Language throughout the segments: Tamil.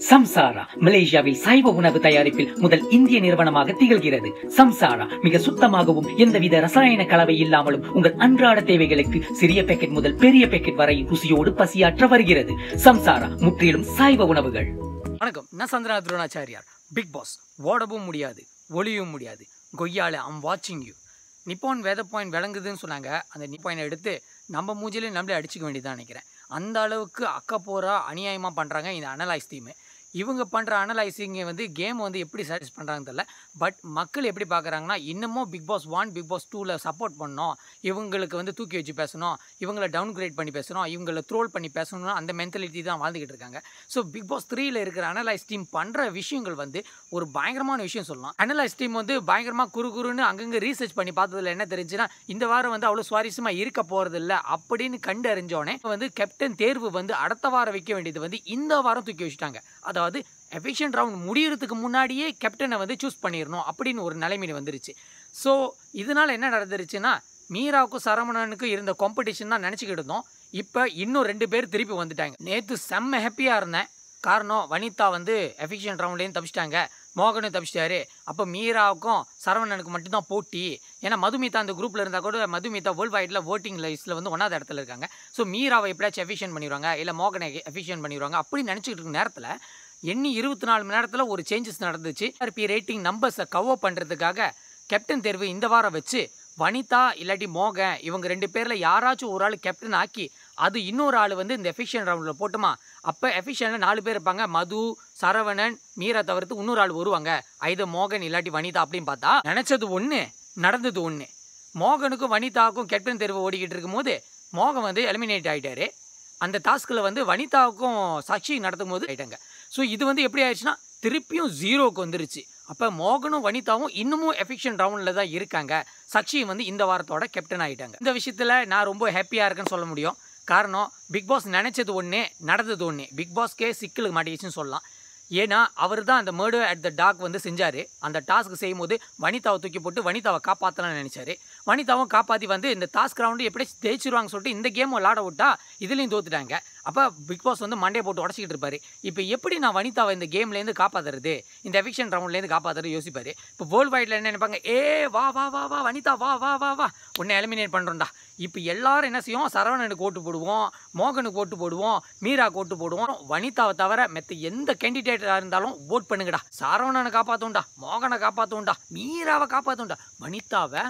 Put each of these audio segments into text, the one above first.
சம்சாரா மலேசியாவில் சைவ உணவு தயாரிப்பில் முதல் இந்திய நிறுவனமாக திகழ்கிறது சம்சாரா மிக சுத்தமாகவும் எந்தவித ரசாயன கலவை இல்லாமலும் உங்கள் அன்றாட தேவைகளுக்கு சிறிய பேக்கெட் முதல் பெரிய பேக்கெட் வரை ருசியோடு பசியாற்ற வருகிறது சம்சாரா முற்றிலும் சைவ உணவுகள் வணக்கம் நான் சந்திரா துரோணாச்சாரியார் பிக் பாஸ் ஓடவும் முடியாது ஒளியவும் முடியாது கொய்யால ஐம் வாட்சிங் யூ நிப்பான் வேத பாயிண்ட் விளங்குதுன்னு சொன்னாங்க அந்த நிப்பாயினை எடுத்து நம்ம மூஞ்சிலே நம்மளே அடிச்சுக்க வேண்டியதான் நினைக்கிறேன் அந்த அளவுக்கு அக்கப்போரா அநியாயமாக பண்ணுறாங்க இந்த அனலைஸ் டீமு இவங்க பண்ணுற அனலைசிங்கை வந்து கேம் வந்து எப்படி சாட்டிஸ் பண்ணுறாங்கன்னு தெரியல பட் மக்கள் எப்படி பார்க்குறாங்கன்னா இன்னமும் Bigg Boss one Bigg Boss டூவில் சப்போர்ட் பண்ணோம் இவங்களுக்கு வந்து தூக்கி வச்சு பேசணும் இவங்களை டவுன் கிரேட் பண்ணி பேசணும் இவங்களை த்ரோல் பண்ணி பேசணும்னு அந்த மென்டாலிட்டி தான் வாழ்ந்துக்கிட்டு இருக்காங்க ஸோ பிக் பாஸ் த்ரீல இருக்கிற அனலைஸ் டீம் பண்ணுற விஷயங்கள் வந்து ஒரு பயங்கரமான விஷயம் சொல்லலாம் அனலைஸ் டீம் வந்து பயங்கரமாக குறு குறுன்னு அங்கங்கே ரீசர்ச் பண்ணி பார்த்ததுல என்ன தெரிஞ்சுன்னா இந்த வாரம் வந்து அவ்வளோ சுவாரஸ்யமாக இருக்க போகிறது இல்லை அப்படின்னு கண்டு அறிஞ்சோடனே வந்து கேப்டன் தேர்வு வந்து அடுத்த வாரம் வைக்க வேண்டியது வந்து இந்த வாரம் தூக்கி வச்சுட்டாங்க அதாவது எஃபிஷியன்ட் ரவுண்ட் முடியறதுக்கு முன்னாடியே கேப்டனை வந்து சூஸ் பண்ணிடணும் அப்படின்னு ஒரு நிலைமையில வந்துருச்சு ஸோ இதனால என்ன நடந்துருச்சுன்னா மீராவுக்கும் சரவணனுக்கும் இருந்த காம்படிஷன் தான் நினச்சிக்கிட்டு இருந்தோம் இப்போ இன்னும் ரெண்டு பேர் திருப்பி வந்துட்டாங்க நேற்று செம்ம ஹாப்பியாக இருந்தேன் காரணம் வனிதா வந்து எஃபிஷியன்ட் ரவுண்ட்லேயும் தப்பிச்சிட்டாங்க மோகனும் தப்பிச்சிட்டாரு அப்போ மீராவுக்கும் சரவணனுக்கு மட்டும்தான் போட்டி ஏன்னா மதுமிதா அந்த குரூப்பில் இருந்தால் கூட மதுமிதா வேர்ல்டு வைடில் ஓட்டிங் லிஸ்ட்டில் வந்து ஒன்றாவது இடத்துல இருக்காங்க ஸோ மீராவை எப்படியாச்சும் எஃபிஷியன்ட் பண்ணிடுவாங்க இல்லை மோகனை எஃபிஷியன்ட் பண்ணிடுவாங்க அப்படி நினச்சிக்கிட்டு இருக்க நேரத்தில் எண்ணி இருபத்தி நாலு மணி நேரத்தில் ஒரு சேஞ்சஸ் நடந்துச்சு ஆர்பி ரேட்டிங் நம்பர்ஸை கவர் பண்ணுறதுக்காக கேப்டன் தேர்வு இந்த வாரம் வச்சு வனிதா இல்லாட்டி மோகன் இவங்க ரெண்டு பேரில் யாராச்சும் ஒரு ஆள் கேப்டன் ஆக்கி அது இன்னொரு ஆள் வந்து இந்த எஃபிஷியன் ரவுண்டில் போட்டுமா அப்போ எஃபிஷியனில் நாலு பேர் இருப்பாங்க மது சரவணன் மீரா தவிர்த்து இன்னொரு ஆள் வருவாங்க ஐத மோகன் இல்லாட்டி வனிதா அப்படின்னு பார்த்தா நினச்சது ஒன்று நடந்தது ஒன்று மோகனுக்கும் வனிதாவுக்கும் கேப்டன் தேர்வு ஓடிக்கிட்டு இருக்கும்போது மோகன் வந்து எலிமினேட் ஆகிட்டாரு அந்த டாஸ்கில் வந்து வனிதாவுக்கும் சாட்சி நடத்தும் போது ஆயிட்டாங்க ஸோ இது வந்து எப்படி ஆயிடுச்சுன்னா திருப்பியும் ஜீரோக்கு வந்துருச்சு அப்போ மோகனும் வனிதாவும் இன்னமும் எஃபிஷியன் ரவுண்டில் தான் இருக்காங்க சக்ஷியும் வந்து இந்த வாரத்தோட கேப்டன் ஆகிட்டாங்க இந்த விஷயத்தில் நான் ரொம்ப ஹாப்பியாக இருக்கேன்னு சொல்ல முடியும் காரணம் பிக் பாஸ் நினச்சது ஒன்று நடந்தது ஒன்று பிக் பாஸ்க்கே சிக்கலுக்கு மாட்டிக்கிச்சுன்னு சொல்லலாம் ஏன்னா அவர் தான் அந்த மர்டர் அட் த டாக் வந்து செஞ்சார் அந்த டாஸ்க் செய்யும்போது வனிதாவை தூக்கி போட்டு வனிதாவை காப்பாற்றலாம்னு நினச்சாரு வனிதாவும் காப்பாற்றி வந்து இந்த டாஸ்க் ரவுண்டு எப்படி ஜெயிச்சிருவாங்க சொல்லிட்டு இந்த கேம் விளாட விட்டா இதுலேயும் தோத்துட்டாங்க அப்போ பிக் பாஸ் வந்து மண்டையை போட்டு உடச்சிக்கிட்டு இருப்பாரு இப்போ எப்படி நான் வனிதாவை இந்த கேம்லேருந்து காப்பாற்றுறது இந்த எவிக்ஷன் ரவுண்ட்லேருந்து காப்பாற்றுறது யோசிப்பார் இப்போ வேர்ல்டு வைடில் என்ன நினைப்பாங்க ஏ வா வா வா வா வனிதா வா வா வா வா உன்னை எலிமினேட் பண்ணுறோம்டா இப்போ எல்லாரும் என்ன செய்வோம் சரவணனுக்கு ஓட்டு போடுவோம் மோகனுக்கு ஓட்டு போடுவோம் மீரா ஓட்டு போடுவோம் வனிதாவை தவிர மெத்த எந்த கேண்டிடேட்டாக இருந்தாலும் ஓட் பண்ணுங்கடா சரவணனை காப்பாற்றும்டா மோகனை காப்பாற்றும்டா மீராவை காப்பாற்றும்டா வனிதாவை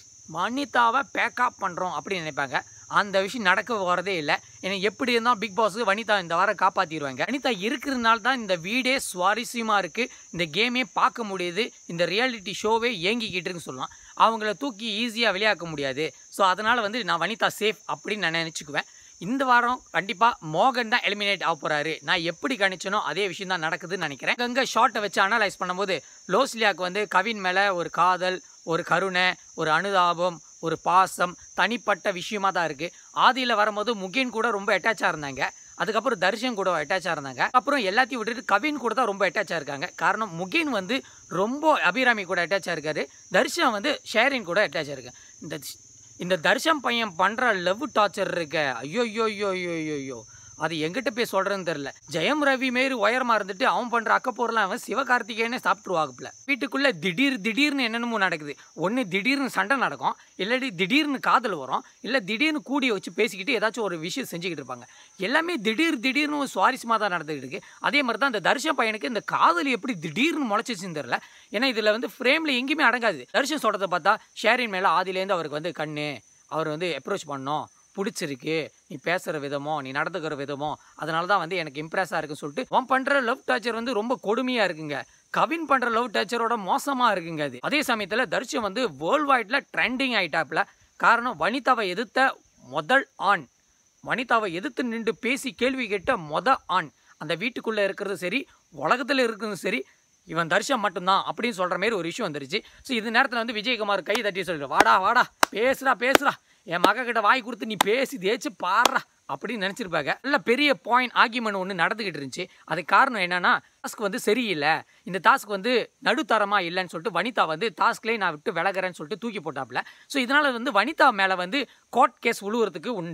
வனிதாவை பேக்கப் பண்ணுறோம் அப்படின்னு நினைப்பாங்க அந்த விஷயம் நடக்க வரதே இல்லை ஏன்னா எப்படி இருந்தால் பிக் பாஸ் வனிதா இந்த வாரம் காப்பாற்றிடுவாங்க வனிதா இருக்கிறதுனால தான் இந்த வீடே சுவாரஸ்யமாக இருக்குது இந்த கேமே பார்க்க முடியுது இந்த ரியாலிட்டி ஷோவே இயங்கிக்கிட்டு இருக்குன்னு சொல்லலாம் அவங்கள தூக்கி ஈஸியாக விளையாக்க முடியாது ஸோ அதனால் வந்து நான் வனிதா சேஃப் அப்படின்னு நான் நினச்சிக்குவேன் இந்த வாரம் கண்டிப்பாக மோகன் தான் எலிமினேட் ஆக போகிறாரு நான் எப்படி கணிச்சனோ அதே விஷயம் தான் நடக்குதுன்னு நினைக்கிறேன் அங்கே ஷார்ட்டை வச்சு அனலைஸ் பண்ணும்போது லோஸ்லியாவுக்கு வந்து கவின் மேலே ஒரு காதல் ஒரு கருணை ஒரு அனுதாபம் ஒரு பாசம் தனிப்பட்ட விஷயமா தான் இருக்குது ஆதியில் வரும்போது முகேன் கூட ரொம்ப அட்டாச்சாக இருந்தாங்க அதுக்கப்புறம் தர்ஷன் கூட அட்டாச்சாக இருந்தாங்க அப்புறம் எல்லாத்தையும் விட்டுட்டு கவின் கூட தான் ரொம்ப அட்டாச்சாக இருக்காங்க காரணம் முகேன் வந்து ரொம்ப அபிராமி கூட அட்டாச்சாக இருக்காரு தர்ஷன் வந்து ஷேரின் கூட அட்டாச்சாக இருக்கு இந்த இந்த தர்ஷன் பையன் பண்ணுற லவ் டார்ச்சர் இருக்க ஐயோ ஐயோ ஐயோ ஐயோ ஐயோ ஐயோ அது எங்கிட்ட போய் சொல்கிறேன்னு தெரில ஜெயம் ரவி மாரி உயரமாக இருந்துட்டு அவன் பண்ணுற அக்கப்போரெலாம் அவன் சிவகார்த்திகேயனே சாப்பிட்ருவாக்குல வீட்டுக்குள்ளே திடீர் திடீர்னு என்னென்னமோ நடக்குது ஒன்று திடீர்னு சண்டை நடக்கும் இல்லாட்டி திடீர்னு காதல் வரும் இல்லை திடீர்னு கூடி வச்சு பேசிக்கிட்டு ஏதாச்சும் ஒரு விஷயம் செஞ்சுக்கிட்டு இருப்பாங்க எல்லாமே திடீர் திடீர்னு ஒரு சுவாரஸ்யமாக தான் நடந்துக்கிட்டு இருக்கு அதே மாதிரி தான் இந்த தர்ஷன் பையனுக்கு இந்த காதல் எப்படி திடீர்னு முளைச்சிச்சுன்னு தெரில ஏன்னா இதில் வந்து ஃப்ரேமில் எங்கேயுமே அடங்காது தர்ஷன் சொல்கிறத பார்த்தா ஷேரின் மேலே ஆதிலேருந்து அவருக்கு வந்து கண்ணு அவர் வந்து அப்ரோச் பண்ணோம் பிடிச்சிருக்கு நீ பேசுகிற விதமோ நீ நடந்துக்கிற விதமோ அதனால தான் வந்து எனக்கு இம்ப்ரெஸ்ஸாக இருக்குன்னு சொல்லிட்டு அவன் பண்ணுற லவ் டார்ச்சர் வந்து ரொம்ப கொடுமையாக இருக்குங்க கவின் பண்ணுற லவ் டார்ச்சரோட மோசமாக இருக்குங்க அது அதே சமயத்தில் தர்ஷன் வந்து வேர்ல்டு வைடில் ட்ரெண்டிங் ஆயிட்டாப்ல காரணம் வனிதாவை எதிர்த்த முதல் ஆண் வனிதாவை எதிர்த்து நின்று பேசி கேள்வி கேட்ட மொத ஆண் அந்த வீட்டுக்குள்ளே இருக்கிறது சரி உலகத்தில் இருக்கிறதும் சரி இவன் தர்ஷன் மட்டும்தான் அப்படின்னு சொல்கிற மாதிரி ஒரு விஷயம் வந்துருச்சு ஸோ இது நேரத்தில் வந்து விஜயகுமார் கை தட்டி சொல்லிட்டு வாடா வாடா பேசுடா பேசுடா என் மக கிட்ட வாய் கொடுத்து நீ பேசி தேய்ச்சி பாடுறா அப்படின்னு நினச்சிருப்பாங்க நல்ல பெரிய பாயிண்ட் ஆர்கியூமெண்ட் ஒன்று நடந்துக்கிட்டு இருந்துச்சு அதுக்கு காரணம் என்னன்னா டாஸ்க் வந்து சரியில்லை இந்த டாஸ்க் வந்து நடுத்தரமா இல்லைன்னு சொல்லிட்டு வனிதா வந்து டாஸ்க்லேயே நான் விட்டு விலகிறேன்னு சொல்லிட்டு தூக்கி போட்டாப்ல ஸோ இதனால வந்து வனிதா மேலே வந்து கோர்ட் கேஸ் உழுவுறதுக்கு உண்டு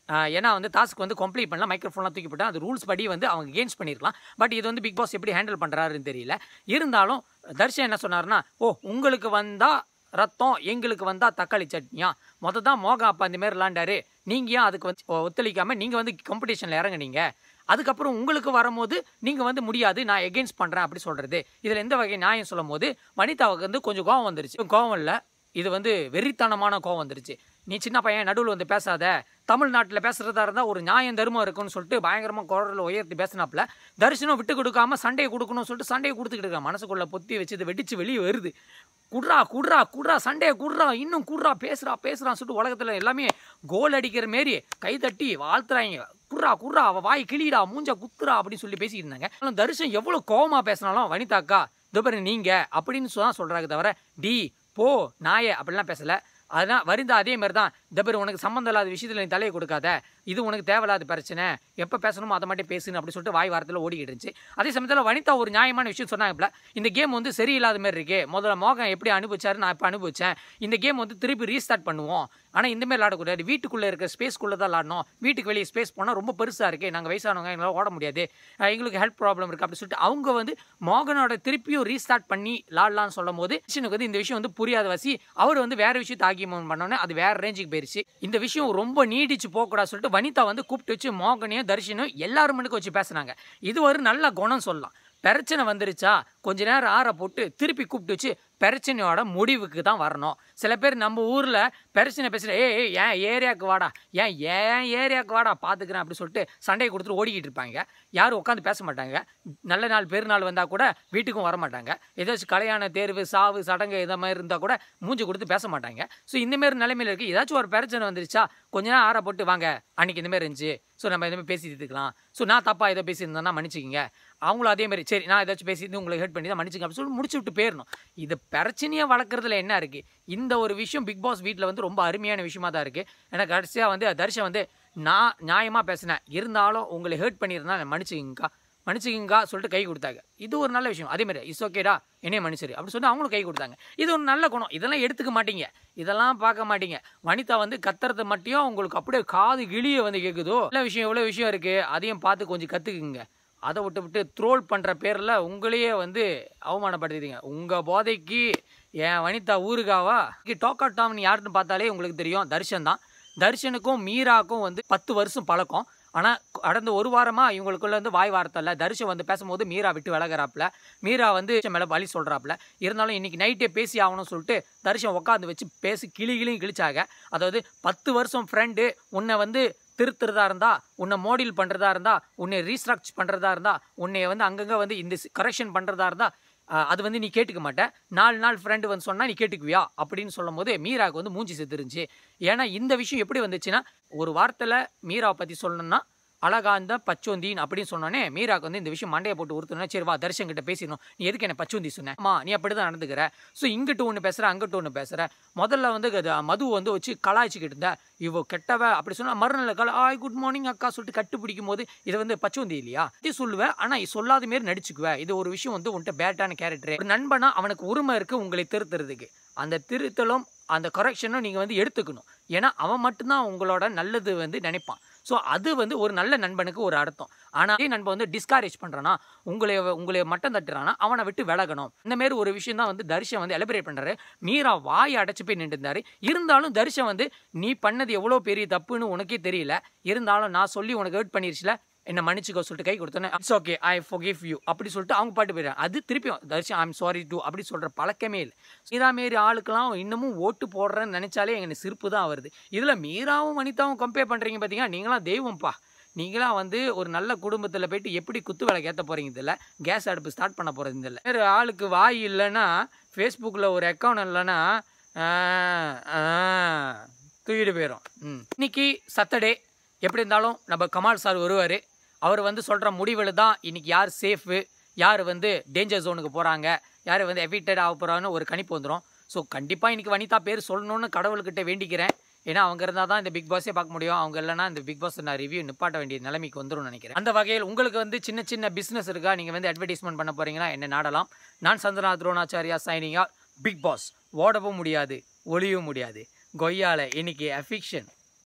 ஆஹ் ஏன்னா வந்து டாஸ்க் வந்து கம்ப்ளீட் பண்ணலாம் மைக்ரோஃபோன்லாம் தூக்கி போட்டால் அது ரூல்ஸ் படி வந்து அவங்க கெயின்ஸ் பண்ணியிருக்கலாம் பட் இது வந்து பிக் பாஸ் எப்படி ஹேண்டில் பண்ணுறாருன்னு தெரியல இருந்தாலும் தர்ஷன் என்ன சொன்னார்னா ஓ உங்களுக்கு வந்தால் ரத்தம் எங்களுக்கு வந்தால் தக்காளி சட்னியா மொதல் தான் மோகா அப்பா இந்த மாதிரி விளாண்டாரு நீங்கள் ஏன் அதுக்கு வந்து ஒத்துழைக்காமல் நீங்கள் வந்து காம்படிஷனில் இறங்குனீங்க அதுக்கப்புறம் உங்களுக்கு வரும்போது நீங்கள் வந்து முடியாது நான் எகெயின்ஸ்ட் பண்ணுறேன் அப்படி சொல்கிறது இதில் எந்த வகை நியாயம் சொல்லும் போது வனிதாவுக்கு வந்து கொஞ்சம் கோவம் வந்துருச்சு கோவம் இல்லை இது வந்து வெறித்தனமான கோவம் வந்துருச்சு நீ சின்ன பையன் நடுவில் வந்து பேசாத தமிழ்நாட்டில் பேசுகிறதா இருந்தால் ஒரு நியாயம் தர்மம் இருக்குன்னு சொல்லிட்டு பயங்கரமாக குரலில் உயர்த்தி பேசினாப்புல தரிசனம் விட்டு கொடுக்காம சண்டையை கொடுக்கணும்னு சொல்லிட்டு சண்டையை கொடுத்துக்கிட்டு இருக்கான் மனசுக்குள்ளே பொத்தி வச்சு இது வெடிச்சு வெளியே வருது குட்ரா குட்ரா குட்ரா சண்டையை குட்ரா இன்னும் குட்ரா பேசுறா பேசுறான்னு சொல்லிட்டு உலகத்தில் எல்லாமே கோல் அடிக்கிற மாரி கை தட்டி வாழ்த்துறாங்க குர்ரா குர்ரா அவ வாய் கிளிடா மூஞ்ச குத்துறா அப்படின்னு சொல்லி பேசிக்கிட்டு இருந்தாங்க ஆனா தரிசனம் எவ்வளோ கோவமா பேசினாலும் வனிதாக்கா இதோ பாரு நீங்க அப்படின்னு தான் சொல்றாங்க தவிர டி போ நாயே அப்படிலாம் பேசல அதான் வருந்தா அதே மாதிரி தான் இந்த பேர் உனக்கு சம்மந்தம் இல்லாத விஷயத்தில் நீ தலையை கொடுக்காத இது உனக்கு தேவையில்லாத பிரச்சனை எப்போ பேசணுமோ அதை மட்டும் பேசுன்னு அப்படி சொல்லிட்டு வாய் வாரத்தில் ஓடிக்கிட்டு இருந்துச்சு அதே சமயத்தில் வனிதா ஒரு நியாயமான விஷயம் சொன்னாங்கப்பல இந்த கேம் வந்து சரியில்லாத மாதிரி இருக்கே முதல்ல மோகம் எப்படி அனுபவிச்சாரு நான் இப்போ அனுபவிச்சேன் இந்த கேம் வந்து திருப்பி ரீஸ்டார்ட் பண்ணுவோம் ஆனால் இந்த மாதிரி விளாடக்கூடாது வீட்டுக்குள்ளே இருக்க ஸ்பேஸ்க்குள்ளே தான் விளாடணும் வீட்டுக்கு வெளியே ஸ்பேஸ் போனால் ரொம்ப பெருசாக இருக்குது நாங்கள் வயசானவங்க எங்களால் ஓட முடியாது அஹ் எங்களுக்கு ஹெல்த் ப்ராப்ளம் இருக்குது அப்படி சொல்லிட்டு அவங்க வந்து மோகனோட திருப்பியும் ரீஸ்டார்ட் பண்ணி விளாடலாம்னு சொல்லும் போது கிருஷ்ணனுக்கு வந்து இந்த விஷயம் வந்து புரியாத வசி அவர் வந்து வேற விஷயத்தை ஆக்கியமன் பண்ணோன்னே அது வேற ரேஞ்சுக்கு போயிருச்சு இந்த விஷயம் ரொம்ப நீடிச்சு போகக்கூடாது சொல்லிட்டு வனிதா வந்து கூப்பிட்டு வச்சு மோகனையும் தரிசனும் எல்லாரும் மணிக்கு வச்சு பேசுனாங்க இது ஒரு நல்ல குணம் சொல்லலாம் பிரச்சனை வந்துருச்சா கொஞ்ச நேரம் ஆற போட்டு திருப்பி கூப்பிட்டு வச்சு பிரச்சனையோட முடிவுக்கு தான் வரணும் சில பேர் நம்ம ஊரில் பிரச்சனை பேசுகிற ஏய் ஏய், ஏன் ஏரியாவுக்கு வாடா ஏன் ஏன் ஏரியாவுக்கு வாடா பார்த்துக்கிறேன் அப்படி சொல்லிட்டு சண்டையை கொடுத்துட்டு ஓடிக்கிட்டு இருப்பாங்க யாரும் உட்காந்து பேச மாட்டாங்க நல்ல நாள் பெருநாள் வந்தால் கூட வீட்டுக்கும் வர மாட்டாங்க ஏதாச்சும் கல்யாண தேர்வு சாவு சடங்கு இதை மாதிரி இருந்தால் கூட மூஞ்சி கொடுத்து பேச மாட்டாங்க ஸோ இந்தமாரி நிலைமையில இருக்குது ஏதாச்சும் ஒரு பிரச்சனை வந்துருச்சா கொஞ்ச நேரம் ஆற போட்டு வாங்க அன்னைக்கு இந்த மாதிரி இருந்துச்சு ஸோ நம்ம இந்த மாதிரி பேசி தீர்த்துக்கலாம் ஸோ நான் தப்பாக ஏதோ பேசியிருந்தேன்னா மன்னிச்சிக்கிங்க அவங்களும் அதே மாதிரி சரி நான் ஏதாச்சும் பேசிட்டு உங்களுக்கு ஹெல்ப் பண்ணி தான் மன்னிச்சுங்க அப்படின்னு சொல்லி முடிச்சு விட்டு போயிடணும் இது பிரச்சனையை வளர்க்குறதுல என்ன இருக்குது இந்த ஒரு விஷயம் பிக் பாஸ் வீட்டில் வந்து ரொம்ப அருமையான விஷயமா தான் இருக்குது ஏன்னா கடைசியாக வந்து தர்ஷன் வந்து நான் நியாயமாக பேசினேன் இருந்தாலும் உங்களை ஹெர்ட் பண்ணியிருந்தா மன்னிச்சுக்கிங்கக்கா மன்னிச்சுக்கிங்கக்கா சொல்லிட்டு கை கொடுத்தாங்க இது ஒரு நல்ல விஷயம் அதே மாதிரி இஸ் ஓகேடா என்னைய மன்னிச்சிரு அப்படி சொல்லி அவங்களும் கை கொடுத்தாங்க இது ஒரு நல்ல குணம் இதெல்லாம் எடுத்துக்க மாட்டீங்க இதெல்லாம் பார்க்க மாட்டீங்க வனிதா வந்து கத்துறது மட்டும் உங்களுக்கு அப்படியே காது கிளிய வந்து கேட்குதோ நல்ல விஷயம் எவ்வளோ விஷயம் இருக்குது அதையும் பார்த்து கொஞ்சம் கற்றுக்குங்க அதை விட்டு விட்டு த்ரோல் பண்ணுற பேரில் உங்களையே வந்து அவமானப்படுத்திட்டீங்க உங்கள் போதைக்கு என் வனிதா ஊருகாவா டோக்கா டாம்னு யாருன்னு பார்த்தாலே உங்களுக்கு தெரியும் தர்ஷன் தான் தர்ஷனுக்கும் மீராக்கும் வந்து பத்து வருஷம் பழக்கம் ஆனால் கடந்த ஒரு வாரமாக இவங்களுக்குள்ள வந்து வாய் வார்த்தை இல்லை தரிசனம் வந்து பேசும்போது மீரா விட்டு விலகிறாப்புல மீரா வந்து மேலே வழி சொல்கிறாப்புல இருந்தாலும் இன்னைக்கு நைட்டே பேசி ஆகணும்னு சொல்லிட்டு தரிசனம் உட்காந்து வச்சு பேசி கிளி கிளியும் கிழிச்சாங்க அதாவது பத்து வருஷம் ஃப்ரெண்டு உன்னை வந்து திருத்துறதா இருந்தா உன்னை மோடில் பண்ணுறதா இருந்தா உன்னை ரீஸ்ட்ரக்ச் பண்ணுறதா இருந்தா உன்னை வந்து அங்கங்கே வந்து இந்த கரெக்ஷன் பண்ணுறதா இருந்தா அஹ், அது வந்து நீ கேட்டுக்க மாட்ட நாலு நாள் ஃப்ரெண்டு வந்து சொன்னால் நீ கேட்டுக்குவியா அப்படின்னு சொல்லும் போது மீராவுக்கு வந்து மூஞ்சி செத்துருந்துச்சு ஏன்னா இந்த விஷயம் எப்படி வந்துச்சுன்னா ஒரு வார்த்தையில் மீராவை பற்றி சொல்லணும்னா அழகாந்த பச்சோந்தின் அப்படின்னு சொன்னோன்னே மீராக்கு வந்து இந்த விஷயம் மண்டையை போட்டு உறுத்துனா சரி வா தர்ஷன் கிட்ட பேசிடணும் நீ எதுக்கு என்ன பச்சோந்தி சொன்ன அம்மா நீ அப்படி தான் நடந்துக்கிற ஸோ இங்கிட்டு ஒன்று பேசுகிற அங்கிட்டு ஒன்று பேசுகிற முதல்ல வந்து அது மது வந்து வச்சு கலாய்ச்சிக்கிட்டு இருந்த இவ கெட்டவ அப்படி சொன்னா மறுநாள் கால ஆய் குட் மார்னிங் அக்கா சொல்லிட்டு கட்டு பிடிக்கும் போது இது வந்து பச்சோந்தி இல்லையா இது சொல்லுவேன் ஆனால் சொல்லாத மாரி நடிச்சுக்குவேன் இது ஒரு விஷயம் வந்து உன்ட்ட பேட்டான கேரக்டர் ஒரு நண்பனா அவனுக்கு உரிமை இருக்கு உங்களை திருத்துறதுக்கு அந்த திருத்தலும் அந்த கரெக்ஷனும் நீங்கள் வந்து எடுத்துக்கணும் ஏன்னா அவன் மட்டும்தான் உங்களோட நல்லது வந்து நினைப்பான் ஸோ அது வந்து ஒரு நல்ல நண்பனுக்கு ஒரு அர்த்தம் ஆனால் அதே நண்பன் வந்து டிஸ்கரேஜ் பண்ணுறானா உங்களை உங்களை மட்டம் தட்டுறானா அவனை விட்டு விலகணும் இந்த மாதிரி ஒரு விஷயம் தான் வந்து தரிசன் வந்து எலபரேட் பண்ணுறாரு மீரா வாய் அடைச்சு போய் நின்று இருந்தாரு இருந்தாலும் தரிசன் வந்து நீ பண்ணது எவ்வளோ பெரிய தப்புன்னு உனக்கே தெரியல இருந்தாலும் நான் சொல்லி உனக்கு ஹர்ட் பண்ணிருச்சுல என்ன மன்னிச்சுக்கோ சொல்லிட்டு கை கொடுத்தோன்னே it's okay I forgive you அப்படி சொல்லிட்டு அவங்க பாட்டு போயிடுறாங்க அது திருப்பியும் தர்ஷன் ஐம் சாரி டூ அப்படி சொல்கிற பழக்கமே இல்லை இதா மாரி ஆளுக்கெல்லாம் இன்னமும் ஓட்டு போடுறேன்னு நினச்சாலே எங்களுக்கு சிரிப்பு தான் வருது இதில் மீராவும் வனிதாவும் கம்பேர் பண்ணுறீங்க பார்த்தீங்கன்னா நீங்களாம் தெய்வம்ப்பா நீங்களாம் வந்து ஒரு நல்ல குடும்பத்தில் போயிட்டு எப்படி குத்து விளக்கு ஏற்ற போகிறீங்க இதில் கேஸ் அடுப்பு ஸ்டார்ட் பண்ண போகிறது இல்லை வேறு ஆளுக்கு வாய் இல்லைன்னா ஃபேஸ்புக்கில் ஒரு அக்கௌண்ட் இல்லைன்னா ஆ, ஆ, தூக்கிட்டு போயிடும் ம் இன்னைக்கு சட்டர்டே எப்படி இருந்தாலும் நம்ம கமால் சார் வருவார் அவர் வந்து சொல்கிற முடிவில் தான் இன்னைக்கு யார் சேஃபு யார் வந்து டேஞ்சர் ஜோனுக்கு போகிறாங்க யார் வந்து எவிக்டட் ஆக போகிறான்னு ஒரு கணிப்பு வந்துடும் ஸோ கண்டிப்பாக இன்னைக்கு வனிதா பேர் சொல்லணும்னு கடவுள்கிட்ட வேண்டிக்கிறேன் ஏன்னா அவங்க இருந்தால் தான் இந்த பிக் பாஸே பார்க்க முடியும் அவங்க இல்லைன்னா இந்த பிக் பாஸ் நான் ரிவ்யூ நிப்பாட்ட வேண்டிய நிலைமைக்கு வந்துடும் நினைக்கிறேன் அந்த வகையில் உங்களுக்கு வந்து சின்ன சின்ன பிஸ்னஸ் இருக்கா நீங்கள் வந்து அட்வர்டைஸ்மெண்ட் பண்ண போகிறீங்கன்னா என்ன நாடலாம் நான் சந்திரனா துரோணாச்சாரியா சைனிங்கா பிக் பாஸ் ஓடவும் முடியாது ஒளியவும் முடியாது கொய்யால இன்னைக்கு அஃபிக்ஷன்